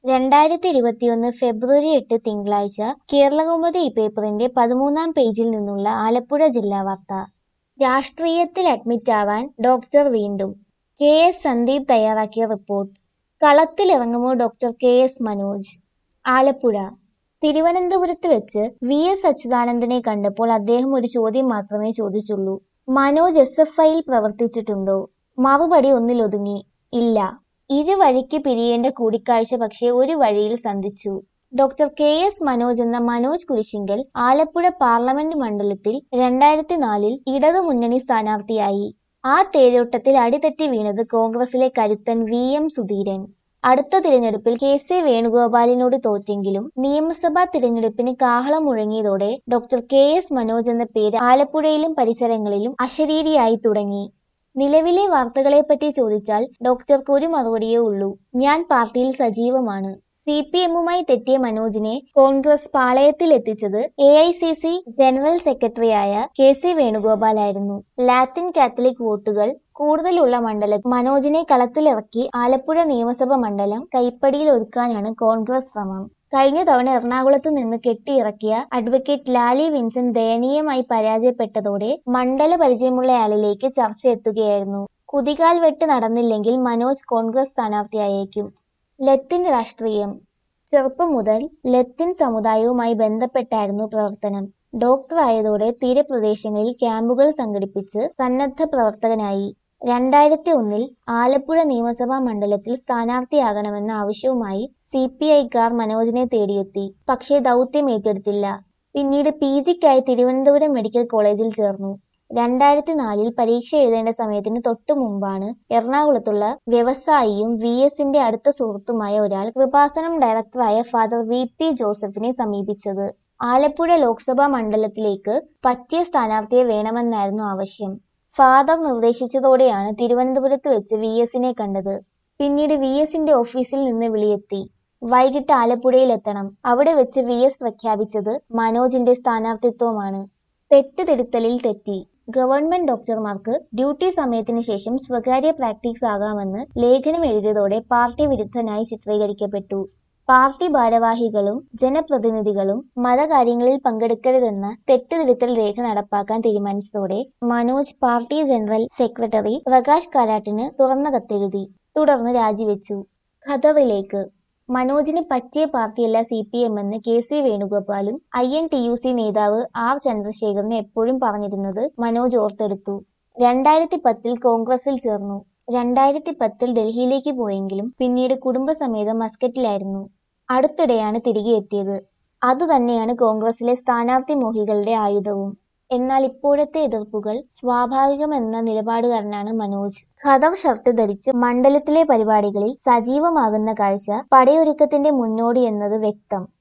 രണ്ടായിരത്തി ഇരുപത്തിയൊന്ന് ഫെബ്രുവരി എട്ട് തിങ്കളാഴ്ച കേരളകൗമുദി പേപ്പറിന്റെ പതിമൂന്നാം പേജിൽ നിന്നുള്ള ആലപ്പുഴ ജില്ലാ വാർത്ത രാഷ്ട്രീയത്തിൽ അഡ്മിറ്റാവാൻ ഡോക്ടർ വീണ്ടും കെ എസ് സന്ദീപ് തയ്യാറാക്കിയ റിപ്പോർട്ട് കളത്തിലിറങ്ങുമോ doctor K S Manoj Alappuzha തിരുവനന്തപുരത്ത് വെച്ച് വി എസ് അച്യുതാനന്ദനെ കണ്ടപ്പോൾ അദ്ദേഹം ഒരു ചോദ്യം മാത്രമേ ചോദിച്ചുള്ളൂ മനോജ് എസ് എഫ് ഐയിൽ പ്രവർത്തിച്ചിട്ടുണ്ടോ മറുപടി ഒന്നിലൊതുങ്ങി ഇല്ല ഇരുവഴിക്ക് പിരിയേണ്ട കൂടിക്കാഴ്ച പക്ഷേ ഒരു വഴിയിൽ സന്ധിച്ചു ഡോക്ടർ കെ എസ് മനോജ് എന്ന മനോജ് കുരിശിങ്കൽ ആലപ്പുഴ പാർലമെന്റ് മണ്ഡലത്തിൽ രണ്ടായിരത്തി നാലിൽ ഇടതു മുന്നണി സ്ഥാനാർത്ഥിയായി ആ തേരോട്ടത്തിൽ അടിതെറ്റി വീണത് കോൺഗ്രസിലെ കരുത്തൻ വി എം സുധീരൻ അടുത്ത തിരഞ്ഞെടുപ്പിൽ കെ സി വേണുഗോപാലിനോട് തോറ്റെങ്കിലും നിയമസഭാ തിരഞ്ഞെടുപ്പിന് കാഹളം മുഴങ്ങിയതോടെ ഡോക്ടർ കെ എസ് മനോജ് എന്ന പേര് ആലപ്പുഴയിലും പരിസരങ്ങളിലും അശരീരിയായി തുടങ്ങി നിലവിലെ വാർത്തകളെപ്പറ്റി ചോദിച്ചാൽ ഡോക്ടർക്ക് ഒരു മറുപടിയേ ഉള്ളൂ ഞാൻ പാർട്ടിയിൽ സജീവമാണ് സി പി എമ്മുമായി തെറ്റിയ മനോജിനെ കോൺഗ്രസ് പാളയത്തിൽ എത്തിച്ചത് A I C C general സെക്രട്ടറിയായ കെ സി വേണുഗോപാലായിരുന്നു ലാറ്റിൻ കാത്തലിക് വോട്ടുകൾ കൂടുതലുള്ള മണ്ഡലത്തിൽ മനോജിനെ കളത്തിലിറക്കി ആലപ്പുഴ നിയമസഭ മണ്ഡലം കൈപ്പടിയിൽ ഒതുക്കാനാണ് കോൺഗ്രസ് ശ്രമം കഴിഞ്ഞ തവണ എറണാകുളത്ത് നിന്ന് കെട്ടിയിറക്കിയ അഡ്വക്കേറ്റ് ലാലി വിൻസെന്റ് ദയനീയമായി പരാജയപ്പെട്ടതോടെ മണ്ഡല പരിചയമുള്ളയാളിലേക്ക് ചർച്ച എത്തുകയായിരുന്നു കുതികാൽ വെട്ട് നടന്നില്ലെങ്കിൽ മനോജ് കോൺഗ്രസ് സ്ഥാനാർത്ഥിയായേക്കും ലത്തിൻ രാഷ്ട്രീയം ചെറുപ്പം മുതൽ ലത്തിൻ സമുദായവുമായി ബന്ധപ്പെട്ടായിരുന്നു പ്രവർത്തനം ഡോക്ടർ ആയതോടെ തീരപ്രദേശങ്ങളിൽ ക്യാമ്പുകൾ സംഘടിപ്പിച്ച് സന്നദ്ധ പ്രവർത്തകനായി രണ്ടായിരത്തി ഒന്നിൽ ആലപ്പുഴ നിയമസഭാ മണ്ഡലത്തിൽ സ്ഥാനാർത്ഥിയാകണമെന്ന ആവശ്യവുമായി സി പി ഐക്കാർ മനോജിനെ തേടിയെത്തി പക്ഷേ ദൗത്യം ഏറ്റെടുത്തില്ല പിന്നീട് പി ജിക്കായി തിരുവനന്തപുരം മെഡിക്കൽ കോളേജിൽ ചേർന്നു രണ്ടായിരത്തി നാലിൽ പരീക്ഷ എഴുതേണ്ട സമയത്തിന് തൊട്ടു മുമ്പാണ് എറണാകുളത്തുള്ള വ്യവസായിയും വി എസിന്റെ അടുത്ത സുഹൃത്തുമായ ഒരാൾ കൃപാസനം ഡയറക്ടറായ ഫാദർ വി പി ജോസഫിനെ സമീപിച്ചത് ആലപ്പുഴ ലോക്സഭാ മണ്ഡലത്തിലേക്ക് പറ്റിയ സ്ഥാനാർത്ഥിയെ വേണമെന്നായിരുന്നു ആവശ്യം ഫാദർ നിർദ്ദേശിച്ചതോടെയാണ് തിരുവനന്തപുരത്ത് വെച്ച് വി എസിനെ കണ്ടത് പിന്നീട് വി എസിന്റെ ഓഫീസിൽ നിന്ന് വിളിയെത്തി വൈകിട്ട് ആലപ്പുഴയിൽ എത്തണം അവിടെ വെച്ച് വി എസ് പ്രഖ്യാപിച്ചത് മനോജിന്റെ സ്ഥാനാർത്ഥിത്വമാണ് തെറ്റ് തിരുത്തലിൽ തെറ്റി ഗവൺമെന്റ് ഡോക്ടർമാർക്ക് ഡ്യൂട്ടി സമയത്തിന് ശേഷം സ്വകാര്യ പ്രാക്ടീസ് ആകാമെന്ന് ലേഖനം എഴുതിയതോടെ പാർട്ടി വിരുദ്ധനായി ചിത്രീകരിക്കപ്പെട്ടു പാർട്ടി ഭാരവാഹികളും ജനപ്രതിനിധികളും മതകാര്യങ്ങളിൽ പങ്കെടുക്കരുതെന്ന തെറ്റുതിരുത്തൽ രേഖ നടപ്പാക്കാൻ തീരുമാനിച്ചതോടെ Manoj party general secretary Prakash കാരാട്ടിന് തുറന്ന കത്തെഴുതി തുടർന്ന് രാജിവെച്ചു ഖദറിലേക്ക് മനോജിന് പറ്റിയ പാർട്ടിയല്ല സി പി എം എന്ന് കെ സി വേണുഗോപാലും I N T U C നേതാവ് ആർ ചന്ദ്രശേഖരനും എപ്പോഴും പറഞ്ഞിരുന്നത് മനോജ് ഓർത്തെടുത്തു രണ്ടായിരത്തി പത്തിൽ കോൺഗ്രസിൽ ചേർന്നു രണ്ടായിരത്തി പത്തിൽ ഡൽഹിയിലേക്ക് പോയെങ്കിലും പിന്നീട് കുടുംബസമേതം മസ്കറ്റിലായിരുന്നു അടുത്തിടെയാണ് തിരികെ എത്തിയത് അതുതന്നെയാണ് കോൺഗ്രസിലെ സ്ഥാനാർത്ഥി മോഹികളുടെ ആയുധവും എന്നാൽ ഇപ്പോഴത്തെ എതിർപ്പുകൾ സ്വാഭാവികമെന്ന നിലപാടുകാരനാണ് മനോജ് ഖദർ ഷർട്ട് ധരിച്ച് മണ്ഡലത്തിലെ പരിപാടികളിൽ സജീവമാകുന്ന കാഴ്ച പടയൊരുക്കത്തിന്റെ മുന്നോടി എന്നത് വ്യക്തം